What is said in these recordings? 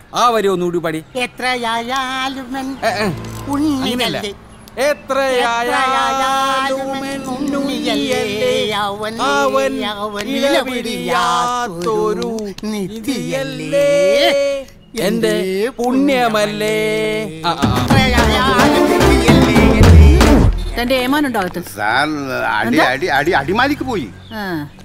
ആ വരി ഒന്നുകൂടി പാടി എത്രയായാലും എൻ ഏ, ഏ. ഉണ്ണിയല്ലേ എത്രയായാലും എൻ ഉണ്ണിയല്ലേ അവൻ അവൻ അവൻ ഇലപിരിയാത്തൊരു നിത്യയല്ലേ എന്റെ പുണ്യമല്ലേ ആ, ആ, ആ. എത്രയായാലും നിത്യയല്ലേ തന്റെ ഏമാനുണ്ടോ അകത്ത് സാർ അടി അടി അടി അടിമാലിക്ക് പോയി ആ.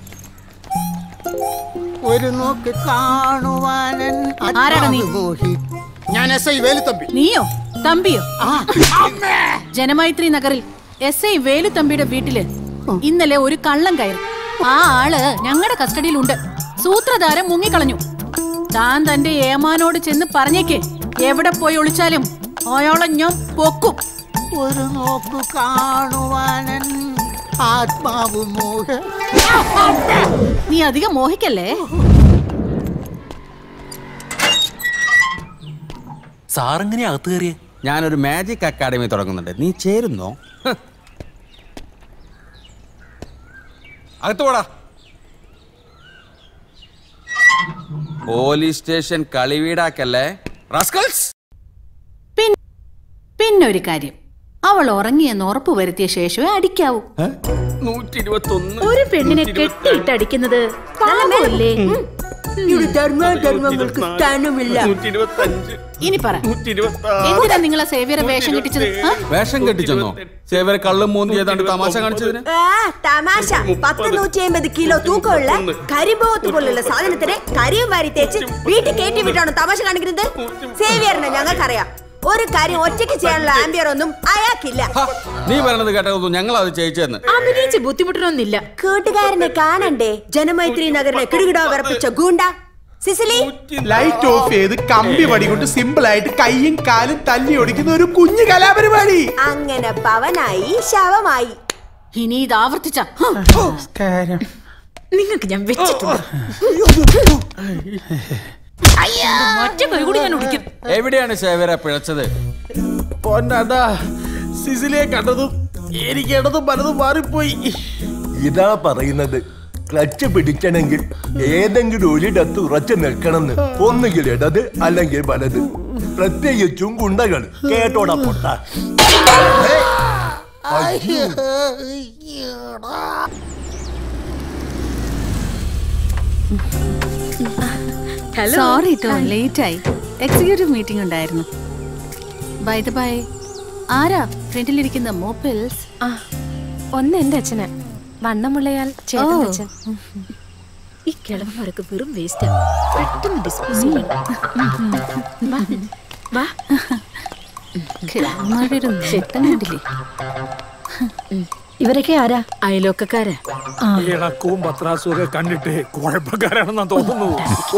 ഒരു നോക്ക് കാണുവാനൻ ആരാടാ നീ? മോഹി ഞാൻ എസ് ഐ വേലുത്തമ്പി നീയോ തമ്പിയോ ആ അമ്മേ ജനമൈത്രി നഗറിൽ എസ് ഐ വേലുത്തമ്പിയുടെ വീട്ടില് ഇന്നലെ ഒരു കള്ളം കയറി ആ ആള് ഞങ്ങളുടെ കസ്റ്റഡിയിലുണ്ട് സൂത്രധാരൻ മുങ്ങിക്കളഞ്ഞു താൻ തന്റെ ഏമാനോട് ചെന്ന് പറഞ്ഞേക്ക് എവിടെ പോയി ഒളിച്ചാലും അയാളെ ഞാൻ പൊക്കും ഒരു നോക്കു കാണുവാനൻ ആത്മാവ് മോഹ നീ അധികം മോഹിക്കല്ലേ സാറെങ്ങനെയാ അകത്ത് കയറിയേ ഞാനൊരു മാജിക് അക്കാഡമി തുടങ്ങുന്നുണ്ട് നീ ചേരുന്നോ ഹ്. അകത്ത് പോടാ പോലീസ് സ്റ്റേഷൻ കളിവീടാക്കല്ലേ റാസ്കൽസ് പിൻ പിന്നെ ഒരു കാര്യം അവൾ ഉറങ്ങിയെന്ന് ഉറപ്പ് വരുത്തിയ ശേഷമേ അടിക്കാവൂ നൂറ്റി ഇരുപത്തി ഒന്ന് ഒരു പെണ്ണിനെ കെട്ടിയിട്ട് അടിക്കുന്നത് പാവമല്ലേ ധർമ്മങ്ങൾക്ക് സ്ഥാനമില്ല ഇനി പറ എന്തിനാ നിങ്ങളെ സേവിയറെ വേഷം കെട്ടിച്ചത് ആ? വേഷം കെട്ടിച്ചെന്നോ സേവരെ കള്ളും മൂന്തി ഏതാണ്ട് തമാശ കാണിച്ചതിന് ആ, തമാശ പത്ത് നൂറ്റി അമ്പത് കിലോ തൂക്കമുള്ള കരിമ്പോത്ത് പോലുള്ള സാധനത്തിന് കരിയും വാരി തേച്ച് വീട്ടിൽ കയറ്റി വിട്ടാണോ തമാശ കാണിക്കുന്നത് സേവിയറിനെ ഞങ്ങൾക്കറിയാം ഒരു കാര്യം ഒറ്റയ്ക്ക് ചെയ്യാനുള്ള ആംബിയർ ഒന്നും അയാൾക്കില്ല ഹ, നീ പറയണത് കേട്ടതൊന്നും ഞങ്ങൾ അത് ചെയ്യിച്ചെന്ന് അഭിനയിച്ച് ബുദ്ധിമുട്ടണമെന്നില്ല കൂട്ടുകാരനെ കാണണ്ടേ ജനമൈത്രി നഗറിനെ കിടുകിടോ വിറപ്പിച്ച ഗൂണ്ട സിസിലി ലൈറ്റ് ഓഫ് ചെയ്ത് കമ്പി വടി കൊണ്ട് സിമ്പിൾ ആയിട്ട് കൈയും കാലും തല്ലി ഒടിക്കുന്ന ഒരു കുഞ്ഞു കലാപരിപാടി അങ്ങനെ പവനായി ശവമായി ഇനി ഇത് ആവർത്തിച്ച നിങ്ങൾക്ക് ഞാൻ വെച്ചിട്ടുണ്ട് മറ്റേ കൈ കൂടി ഞാൻ ഒടിക്കും എവിടെയാണ് സേവരെ പിഴച്ചത് പൊന്നതാ സിസിലിയെ കണ്ടതും എനിക്ക് ഇടതും പലതും മാറിപ്പോയി ഇതാ പറയുന്നത് ക്ലച്ച് പിടിക്കണമെങ്കിൽ ഏതെങ്കിലും ഒരിടത്ത് ഉറച്ചു നിൽക്കണമെന്ന് ഒന്നുകിൽ ഇടത് അല്ലെങ്കിൽ വലത് പ്രത്യേകിച്ചും ഗുണ്ടകൾ കേട്ടോടാ പൊട്ട സോറി കേട്ടോ ലേറ്റ് ആയി എക്സിക്യൂട്ടീവ് മീറ്റിംഗ് ഉണ്ടായിരുന്നു ബൈ ദ ബൈ ആരാ ഫ്രണ്ടിലിരിക്കുന്ന മോപ്പിൾസ് ആ ഒന്ന് എന്റെ അച്ഛന് വണ്ണമുള്ളയാൾ ചേട്ടൻ ഓ. അച്ഛൻ ഈ കിളവന്മാരൊക്കെ വെറും വേസ്റ്റാ പെട്ടെന്ന് ഡിസ്പോസ് ചെയ്യണം വാ, വാ കിളവന്മാരുടെ ഒരു ചെട്ടം കണ്ടില്ലേ ഇവരൊക്കെ ആരാ അയലോക്കക്കാരാ ഇളക്കവും പത്രാസും ഒക്കെ കണ്ടിട്ട് കുഴപ്പക്കാരാണെന്നാ തോന്നുന്നു ഓ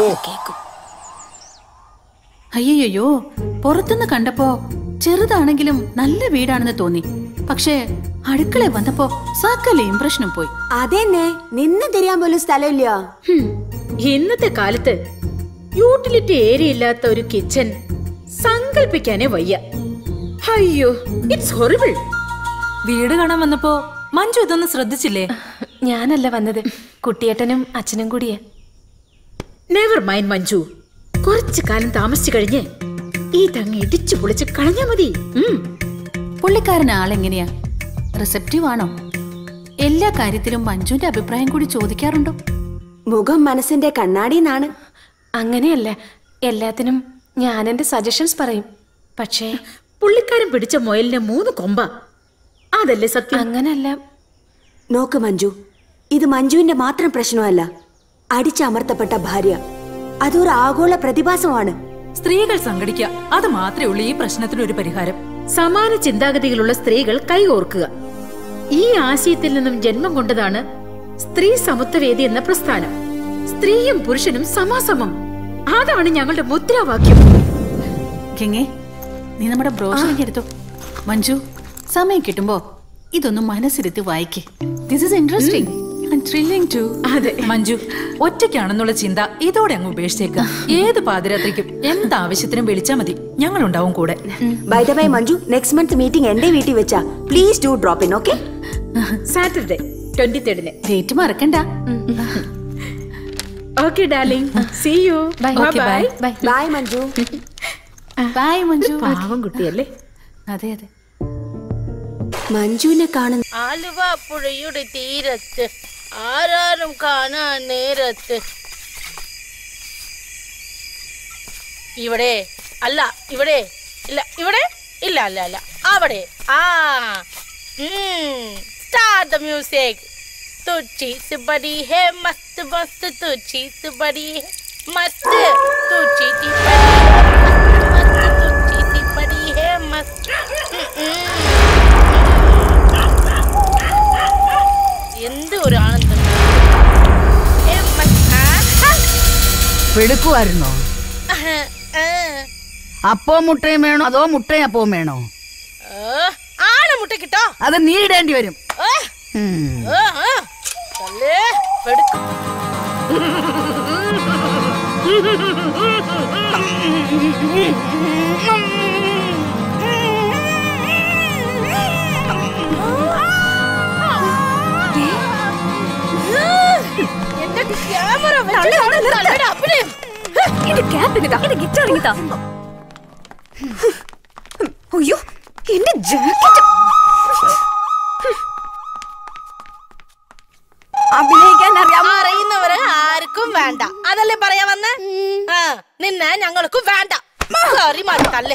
അയ്യോ പുറത്തുനിന്ന് കണ്ടപ്പോ ചെറുതാണെങ്കിലും നല്ല വീടാണെന്ന് തോന്നി പക്ഷേ അടുക്കള വന്നപ്പോ സകല ഇംപ്രഷനും പോയി അതെന്നെ നിന്ന് തിരിയാൻ പോലും സ്ഥലമില്ല ഹും, ഇന്നത്തെ കാലത്ത് യൂട്ടിലിറ്റി ഏരിയ ഇല്ലാത്ത ഒരു കിച്ചൺ സങ്കല്പിക്കാനേ വയ്യ അയ്യോ ഇറ്റ്സ് ഹൊറിബിൾ വീട് കാണാൻ വന്നപ്പോ മഞ്ജു ഇതൊന്നും ശ്രദ്ധിച്ചില്ലേ ഞാനല്ല വന്നത് കുട്ടിയേട്ടനും അച്ഛനും കൂടിയാ നെവർ മൈൻഡ് മഞ്ജു കുറച്ചു കാലം താമസിച്ചു കഴിഞ്ഞ് ഈ തങ്ങ് ഇടിച്ചു പൊളിച്ച് കളഞ്ഞാ മതി പുള്ളിക്കാരൻ ആളെങ്ങനെയാ റിസപ്റ്റീവ് ആണോ എല്ലാ കാര്യത്തിലും മഞ്ജുവിന്റെ അഭിപ്രായം കൂടി ചോദിക്കാറുണ്ടോ മുഖം മനസ്സിന്റെ കണ്ണാടിന്നാണ് അങ്ങനെയല്ല എല്ലാത്തിനും ഞാൻ എന്റെ സജഷൻസ് പറയും പക്ഷേ പുള്ളിക്കാരൻ പിടിച്ച മുയലിന് മൂന്ന് കൊമ്പ അതല്ലേ സത്യം അങ്ങനല്ല നോക്ക് മഞ്ജു ഇത് മഞ്ജുവിന്റെ മാത്രം പ്രശ്നമല്ല അടിച്ചമർത്തപ്പെട്ട ഭാര്യ അതൊരു ആഗോള പ്രതിഭാസമാണ് സ്ത്രീകൾ സംഘടിക്കുക അത് മാത്രമേ ഉള്ളൂ ഈ പ്രശ്നത്തിന് ഒരു പരിഹാരം സമാന ചിന്താഗതികളുള്ള സ്ത്രീകൾ കൈകോർക്കുക ഈ ആശയത്തിൽ നിന്നും ജന്മം കൊണ്ടതാണ് സ്ത്രീ സമത്വവേദി എന്ന പ്രസ്ഥാനം സ്ത്രീയും പുരുഷനും സമാസമം അതാണ് ഞങ്ങളുടെ മുദ്രാവാക്യം ഗംഗേ നീ നമ്മുടെ ബ്രോഷറിലേക്ക് എടുത്തോ മഞ്ജു സമയം കിട്ടുമ്പോ ഇതൊന്നും മനസ്സിരുത്തി വായിക്കേ this is interesting thrilling too അതെ മഞ്ജു ഒറ്റയ്ക്കാണെന്നുള്ള ചിന്ത ഇതോടെ അങ്ങ് ഉപേക്ഷിച്ചേക്കുക ഏത് പാതിരാത്രിക്കും എന്താവശ്യത്തിനും വിളിച്ചാ മതി ഞങ്ങളുണ്ടാവും കൂടെ by the by Manju next month meeting എന്റെ വീട്ടിൽ വെച്ചാ please do drop in okay Saturday twenty തേർഡിന് ഡേറ്റ് മറക്കണ്ട okay darling see you bye Okay, bye bye. Bye bye Manju bye Manju പാവം കുട്ടിയല്ലേ അതെ അതെ മഞ്ജുവിനെ കാണുന്ന ആലുവ പുഴയുടെ തീരത്ത് ആരാരും കാണാൻ നേരത്ത് ഇവിടെ അല്ല ഇവിടെ ഇല്ല ഇവിടെ ഇല്ല അല്ല അല്ല അവിടെ ആ സ്റ്റാർട്ട് ദ മ്യൂസിക് तुझी से बड़ी है मस्त मस्त तुझी से बड़ी है मस्त तुझी सी बड़ी है मस्त मस्त तुझी सी बड़ी है मस्त എന്ത് ഒരു ആനന്ദം ഏ, മ- ആ, ആ, വെളുക്കുമായിരുന്നോ ആ, ആ. അപ്പവും മുട്ടയും വേണോ അതോ മുട്ടയും അപ്പവും വേണോ ഏ, ആന മുട്ട കിട്ടോ അത് നീ ഇടേണ്ടി വരും ഏ, ഉം. ഏ, ഏ. തല്ലേ, പെടുക്ക്. എന്റെ ക്യാമറ വെച്ച് തലയുടെ അഭിനയം അയ്യോ എന്റെ ജാക്കറ്റ് അഭിനയിക്കാൻ അറിയാം അറിയുന്നവര് ആർക്കും വേണ്ട അതല്ലേ പറയാ വന്ന് ആ നിന്നെ ഞങ്ങൾക്ക് വേണ്ട കറി മാറി തല്ലേ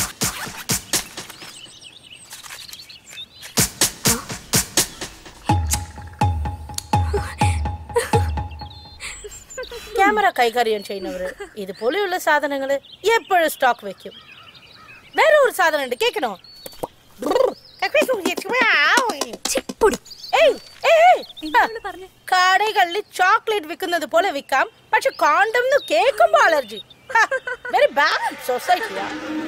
ക്യാമറ കൈകാര്യം ചെയ്യുന്നവര് ഇതുപോലെയുള്ള സാധനങ്ങള് എപ്പോഴും സ്റ്റോക്ക് വെക്കും വേറെ ഒരു സാധനം ഉണ്ട് കേക്കണോ ഏയ്, ഏയ്, ആ, കടകളിൽ ചോക്ലേറ്റ് വിൽക്കുന്നത് പോലെ വിൽക്കാം പക്ഷെ കോണ്ടം കേൾക്കുമ്പോ അലർജി വെരി ബാഡ് സൊസൈറ്റിയാ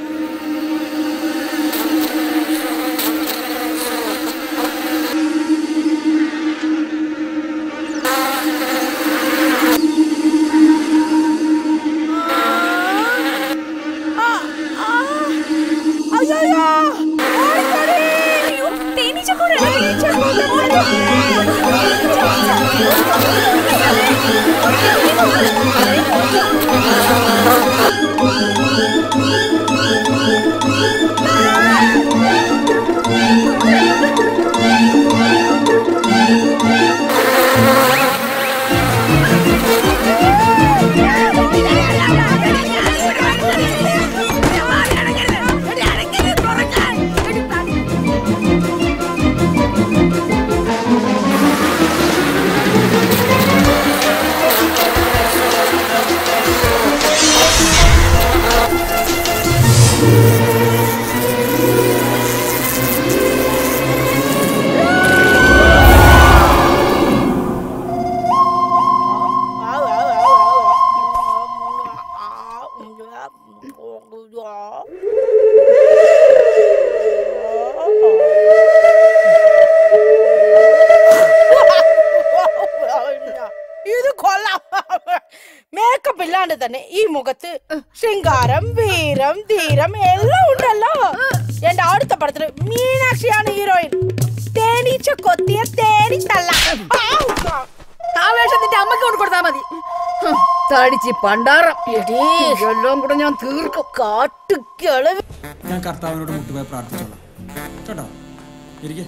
ഇത് കൊള്ളാം മേക്കപ്പ് ഇല്ലാണ്ട് തന്നെ ഈ മുഖത്ത് ശൃംഗാരം വീരം ധീരം എല്ലാം ഉണ്ടല്ലോ എന്റെ അടുത്ത പടത്തില് മീനാക്ഷിയാണ് ഹീറോയിൻ തേനീച്ച കൊത്തിയ തേനീച്ചല്ല ആ വേഷം നിന്റെ അമ്മക്ക് കൊണ്ട് കൊടുത്താ മതി ഹും, തടിച്ച് പണ്ടാറം എടീ, എല്ലാം കൂടെ ഞാൻ തീർക്കും കാട്ടുകള് ഞാൻ കർത്താവിനോട് മുട്ടുപോയി പ്രാർത്ഥിച്ചോളാം കേട്ടോ ഇരിക്കെ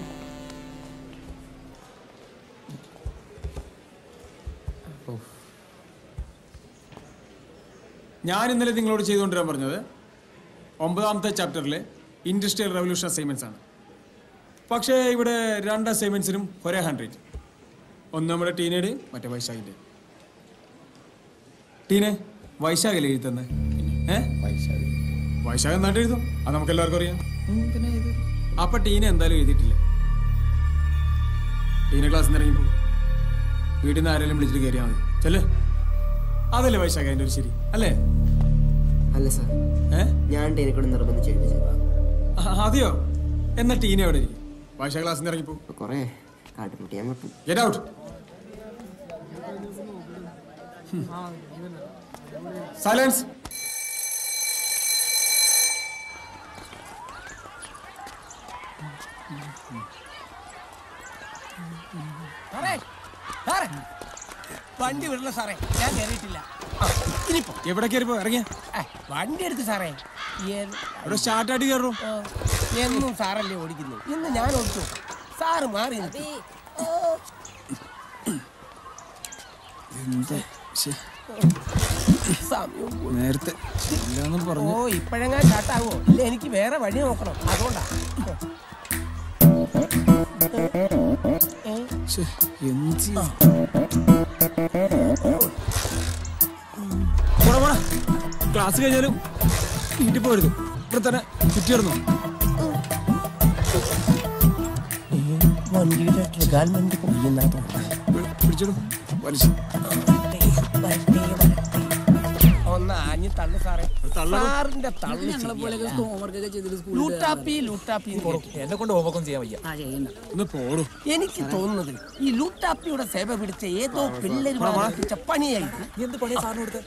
ഞാൻ ഇന്നലെ നിങ്ങളോട് ചെയ്തുകൊണ്ടിരാൻ പറഞ്ഞത് ഒമ്പതാമത്തെ ചാപ്റ്ററിലെ ഇൻഡസ്ട്രിയൽ റവല്യൂഷൻ അസൈൻമെന്റ്സ് ആണ് പക്ഷേ ഇവിടെ രണ്ട് അസൈൻമെന്റ്സിനും ഒരേ ഹാൻഡ് റൈറ്റ് ഒന്ന് നമ്മുടെ ടീനയുടെ മറ്റേ വൈശാഖിന്റെ ടീനെ വൈശാഖല്ലേ എഴുതി തന്നെ ഏ വൈശാഖ് വൈശാഖ് എന്നായിട്ട് എഴുതും അത് നമുക്ക് എല്ലാവർക്കും അറിയാം പിന്നെ അപ്പൊ ടീന എന്തായാലും എഴുതിയിട്ടില്ല ടീന ക്ലാസ്സിൽ നിന്ന് ഇറങ്ങിപ്പോ വീട്ടിൽ നിന്ന് ആരെങ്കിലും വിളിച്ചിട്ട് കയറിയാൽ മതി ചെല്ലേ അതല്ലേ വൈശാഖ് അതിന്റെ ഒരു ശരി അല്ലേ അല്ല സാർ ഏ ഞാൻ ടീനെക്കൂടെ നിർബന്ധിച്ച് എഴുതിച്ചതാ ആ, അതെയോ എന്നാ ടീന എവിടെ ഇരിക്കും വൈശാഖ് ക്ലാസ്സിൽ നിന്ന് ഇറങ്ങിപ്പോ കൊറേ കാട്ടുമുട്ടിയാൻ പറ്റും ഗെറ്റ് ഔട്ട് സൈലൻസ് വണ്ടി വിടല സാറേ ഞാൻ കയറിയിട്ടില്ല ഇനിയിപ്പോ എവിടെ കയറിപ്പോ ഇറങ്ങിയ ഏ, വണ്ടി എടുക്ക് സാറേ ഏ- ഇവിടെ സ്റ്റാർട്ടായിട്ട് കയറൂ ആ, എന്നും സാറല്ലേ ഓടിക്കുന്നു ഇന്ന് ഞാൻ ഓടിച്ചു സാറ് മാറി നിൽക്ക്. എന്താ ശ്ശെ, സമയം പോയി. നേരത്തെ ഇല്ലാന്നും പറഞ്ഞു ഓ ഇപ്പഴെങ്ങാൻ ചാട്ടാവോ ഇല്ല എനിക്ക് വേറെ വഴി നോക്കണം അതുകൊണ്ടാ ശ്ശെ, എന്ത് ചെയ്യും? പോടാ, പോടാ. ക്ലാസ് കഴിഞ്ഞാലും വീട്ടിൽ പോരുത് ഇവിടെ തന്നെ ചുറ്റിയിടുന്നു വണ്ടിയുടെ ട്രിഗാൽമെന്റ് പൊടിയെന്നാ തോന്നുന്നത് പിടിച്ചിടും വലിച്ചു ഒന്ന് ആഞ്ഞു തള്ളു സാറേ തള്ളണം. സാറിന്റെ തള്ളു ഞങ്ങളെ പോലെയൊക്കെ ശരിയല്ല. homework ഒക്കെ ചെയ്തിട്ട് സ്കൂളിൽ ലൂട്ടാപ്പി ലൂട്ടാപ്പി എന്ന് കേട്ടു. എന്നെ കൊണ്ട് ഹോമൊക്കെ ചെയ്യാൻ വയ്യ ആ ചെയ്യണ്ട ഒന്ന് പോടൂ എനിക്ക് തോന്നുന്നത് ഈ ലൂട്ടാപ്പിയുടെ സേവ പിടിച്ച ഏതോ പിള്ളേര് പഠിപ്പിച്ച പണിയായി എന്ത് പണിയാ സാറിന് കൊടുത്തേ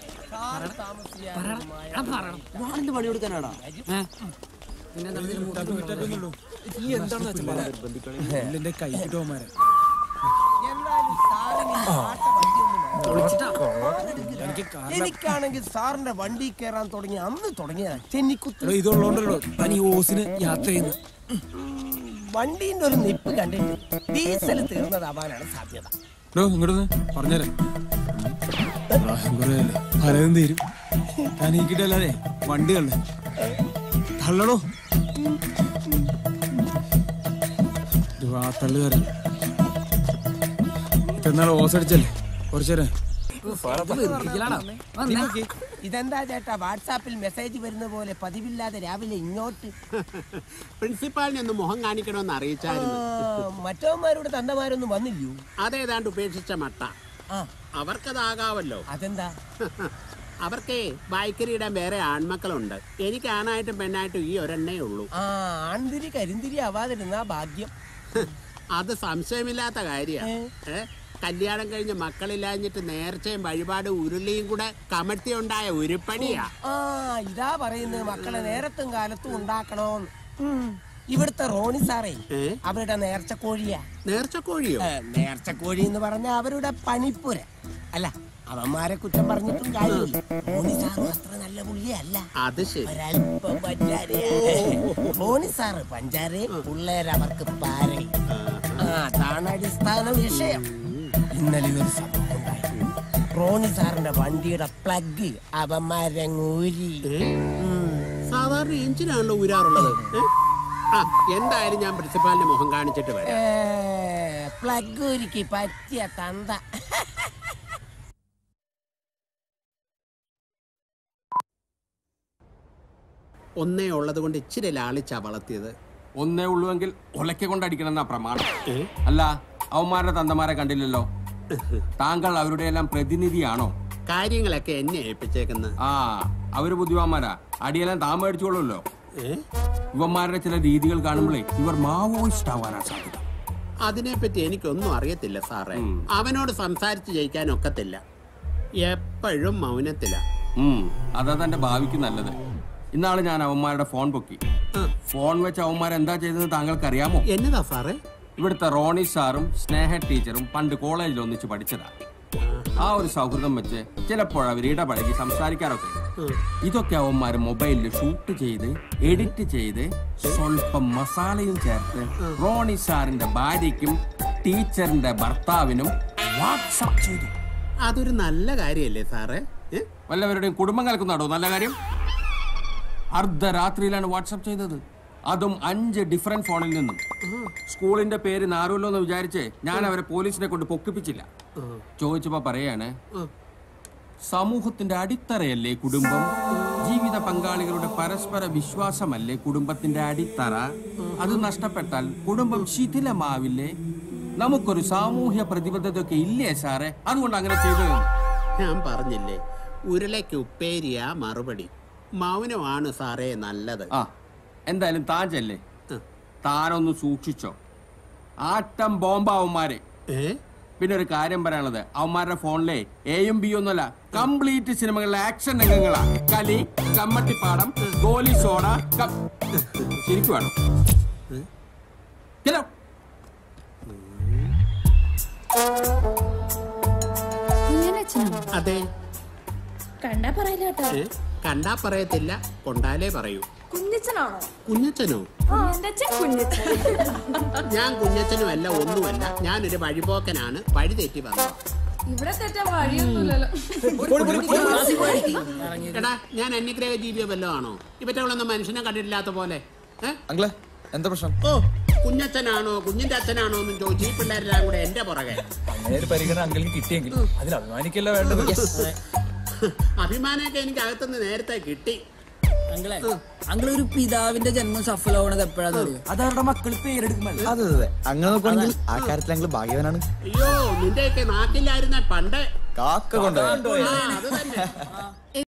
ഞാനെന്ത് പണി കൊടുക്കാനാടാ ഏ? പിന്നെ എന്താ ഇതിന് മൂത്ത ഈ എന്താണെന്ന് വെച്ചാൽ എന്റെ കൈ കിട്ടുമാരെ എനിക്കാണെങ്കിൽ സാറിന്റെ വണ്ടി കയറാൻ തുടങ്ങി അന്ന് തുടങ്ങിയതാ ചെന്നിക്കുത്ത് ഇതുള്ളോണ്ടല്ലോ തനി ഓസിന് യാത്ര ചെയ്യുന്നു വണ്ടീന്റെ ഒരു നിപ്പ് കണ്ടിട്ട് ഡീസൽ തീർന്നതാവാനാണ് സാധ്യത ഡോ ഇങ്ങോട്ടൊന്ന് പറഞ്ഞുതരാം കുറേയല്ലേ പലതും തീരും ഞാൻ ഈ കിട്ടല്ലാതെ വണ്ടികളുടെ തള്ളടോ ആ തള്ളുകാരൻ ഇത്രനാൾ ഓസ് അടിച്ചല്ലേ കുറച്ചേരം ഇതെന്താ ചേട്ടാ വാട്സാപ്പിൽ മെസ്സേജ് വരുന്ന പോലെ പതിവില്ലാതെ രാവിലെ ഇങ്ങോട്ട് പ്രിൻസിപ്പാളിനെ ഒന്ന് മുഖം കാണിക്കണമെന്ന് അറിയിച്ചായിരുന്നു ആ, മറ്റവന്മാരുടെ തന്തമാരൊന്നും വന്നില്ലയോ അതേതാണ്ട് ഉപേക്ഷിച്ച മട്ട ആ അവർക്കതാകാവല്ലോ അതെന്താ അവർക്കേ ബൈക്കരിയിടാൻ വേറെ ആൺമക്കളുണ്ട് എനിക്ക് ആണായിട്ടും പെണ്ണായിട്ടും ഈ ഒരെണ്ണേ ഉള്ളൂ ആ ആൺതിരി കരിന്തിരി ആവാതിരുന്നാ ഭാഗ്യം അത് സംശയമില്ലാത്ത കാര്യമാണ് ഏ കല്യാണം കഴിഞ്ഞ് മക്കളില്ലാഞ്ഞിട്ട് നേർച്ചയും വഴിപാട് ഉരുളിയും കൂടെ കമഴ്ത്തി ഉണ്ടായ ഉരുപ്പടിയാ ആ ഇതാ പറയുന്നത് മക്കളെ നേരത്തും കാലത്തും ഉണ്ടാക്കണോന്ന് ഉം. ഇവിടുത്തെ റോണി സാറേ അവരുടെ നേർച്ചക്കോഴിയാ നേർച്ചക്കോഴിയോ നേർച്ചക്കോഴി എന്ന് പറഞ്ഞ അവരുടെ പണിപ്പുര അല്ല അവന്മാരെ കുറ്റം പറഞ്ഞിട്ടും കാര്യമില്ല റോണി സാറ് അത്ര നല്ല പുള്ളിയല്ല അത് ശരി ഒരല്പം പഞ്ചാരയാ. റോണി സാറ് പഞ്ചാരെ പിള്ളേരവർക്ക് പാരേ ആ അതാണ് അടിസ്ഥാന വിഷയം ഇന്നലെ ഒരു സംഭവം ഉണ്ടായി റോണി സാറിന്റെ വണ്ടിയുടെ പ്ലഗ് അവന്മാരങ്ങൂരി സാധാരണ എഞ്ചിനാണല്ലോ ഊരാറുള്ളത് ഏ? ആ എന്തായാലും ഞാൻ പ്രിൻസിപ്പാളിന്റെ മുഖം കാണിച്ചിട്ട് വരാം പ്ലഗ് ഒരുക്കി പറ്റിയ തന്ത ഒന്നേ ഉള്ളത് കൊണ്ട് ഇച്ചിരി ലാളിച്ചാ വളർത്തിയത് ഒന്നേ ഉള്ളുവെങ്കിൽ ഒലയ്ക്ക കൊണ്ടടിക്കണം എന്നാ പ്രമാണം അല്ല അവന്മാരുടെ തന്തമാരെ കണ്ടില്ലല്ലോ താങ്കൾ അവരുടെ എല്ലാം പ്രതിനിധിയാണോ കാര്യങ്ങളൊക്കെ എന്നെ ഏൽപ്പിച്ചേക്കുന്നത് ആ അവര് ബുദ്ധിമാന്മാരാ അടിയെല്ലാം താൻ മേടിച്ചോളൂല്ലോ ഇവന്മാരുടെ ചില രീതികൾ കാണുമ്പോഴേ ഇവർ മാവോയിസ്റ്റ് ആവാനാ സാധ്യത അതിനെപ്പറ്റി എനിക്കൊന്നും അറിയത്തില്ല സാറേ അവനോട് സംസാരിച്ച് ജയിക്കാൻ ഒക്കത്തില്ല എപ്പോഴും മൗനത്തില ഉം, അതാ തന്റെ ഭാവിക്ക് നല്ലത് ഇന്നാള് ഞാൻ അവന്മാരുടെ ഫോൺ പൊക്കി ഫോൺ വെച്ച് അവന്മാർ എന്താ ചെയ്തതെന്ന് താങ്കൾക്ക് അറിയാമോ എന്നതാ സാറേ ഇവിടുത്തെ റോണി സാറും സ്നേഹ ടീച്ചറും പണ്ട് കോളേജിൽ ഒന്നിച്ച് പഠിച്ചതാ ആ ഒരു സൗഹൃദം വെച്ച് ചിലപ്പോൾ അവർ ഇടപഴകി സംസാരിക്കാറൊക്കെ ഉണ്ട്. ഇതൊക്കെ അവന്മാർ മൊബൈലിൽ ഷൂട്ട് ചെയ്ത് എഡിറ്റ് ചെയ്ത് സ്വല്പം മസാലയും ചേർത്ത് റോണി സാറിന്റെ ഭാര്യയ്ക്കും ടീച്ചറിന്റെ ഭർത്താവിനും വാട്സപ്പ് ചെയ്തു അതൊരു നല്ല കാര്യല്ലേ സാറേ ഏ? വല്ലവരുടെയും കുടുംബം കലക്കുന്നാടോ നല്ല കാര്യം അർദ്ധരാത്രിയിലാണ് വാട്സപ്പ് ചെയ്തത് അതും അഞ്ച് ഡിഫറെന്റ് ഫോണിൽ നിന്നും സ്കൂളിന്റെ പേര് നാറുമല്ലോ എന്ന് വിചാരിച്ച് ഞാൻ അവരെ പോലീസിനെ കൊണ്ട് പൊക്കിപ്പിച്ചില്ല ചോദിച്ചപ്പോ പറയാണ് സമൂഹത്തിന്റെ അടിത്തറയല്ലേ കുടുംബം ജീവിത പങ്കാളികളുടെ പരസ്പര വിശ്വാസമല്ലേ കുടുംബത്തിന്റെ അടിത്തറ അത് നഷ്ടപ്പെട്ടാൽ കുടുംബം ശിഥിലമാവില്ലേ നമുക്കൊരു സാമൂഹ്യ പ്രതിബദ്ധതയൊക്കെ ഇല്ലേ സാറേ അതുകൊണ്ട് അങ്ങനെ ചെയ്തത് ഞാൻ പറഞ്ഞില്ലേ ഉരുളയ്ക്ക് ഉപ്പേരിയ മറുപടി മൗനമാണ് സാറേ നല്ലത് ആ എന്തായാലും താൻ ചെല്ലേ താനൊന്ന് സൂക്ഷിച്ചോ ആട്ടം ബോംബാവന്മാരെ പിന്നെ ഒരു കാര്യം പറയാനുള്ളത് അവന്മാരുടെ ഫോണിലെ എയും ബി ഒന്നുമല്ല കംപ്ലീറ്റ് സിനിമകളിലെ ആക്ഷൻ രംഗങ്ങളാ കലി കമ്മട്ടിപ്പാടം ഗോലി സോഡ ക- ശരിക്കും വേണം Get out. കുഞ്ഞിനെ അതെ കണ്ടാ പറയില്ല കേട്ടോ ഏ? കണ്ടാ പറയത്തില്ല കൊണ്ടാലേ പറയൂ കുഞ്ഞച്ചനാണോ കുഞ്ഞച്ചനോ എന്റെ അച്ഛൻ കുഞ്ഞച്ചൻ ഞാൻ കുഞ്ഞച്ചനുമല്ല ഒന്നുമല്ല ഞാനൊരു വഴിപോക്കനാണ് വഴി തെറ്റി വന്നത് ഇവിടെ തെറ്റാൻ വഴിയൊന്നുമില്ലല്ലോ എടാ ഞാൻ അന്യഗ്രഹ ജീവിയോ വല്ലോ ആണോ ഇവറ്റകളൊന്നും മനുഷ്യനെ കണ്ടിട്ടില്ലാത്ത പോലെ ഏ? അങ്കിളെ എന്താ പ്രശ്നം ഓ കുഞ്ഞച്ഛനാണോ കുഞ്ഞിന്റെ അച്ഛനാണോ എന്നും ചോദിച്ചു ഈ പിള്ളേരെല്ലാം കൂടെ എന്റെ പുറകെ അങ്ങനെ ഒരു പരിഗണന അങ്കിളിന് കിട്ടിയെങ്കിൽ അതിൽ അഭിമാനിക്കല്ല വേണ്ടത് അഭിമാനമൊക്കെ എനിക്ക് അകത്തുനിന്ന് നേരത്തെ കിട്ടി അങ്കിളെ അങ്കിൾ ഒരു പിതാവിന്റെ ജന്മം സഫലമാവണത് എപ്പോഴാന്ന് അറിയോ അത് അവരുടെ മക്കൾ പേരെടുക്കുമ്പോൾ അതെ അതെ അങ്ങനെ നോക്കുകയാണെങ്കിൽ ആ കാര്യത്തിൽ അങ്കിൾ ഭാഗ്യവാനാണ് അയ്യോ നിന്റെയൊക്കെ നാട്ടിലായിരുന്ന പണ്ട് കാക്ക കൊണ്ടുപോയി ആ, അത് തന്നെ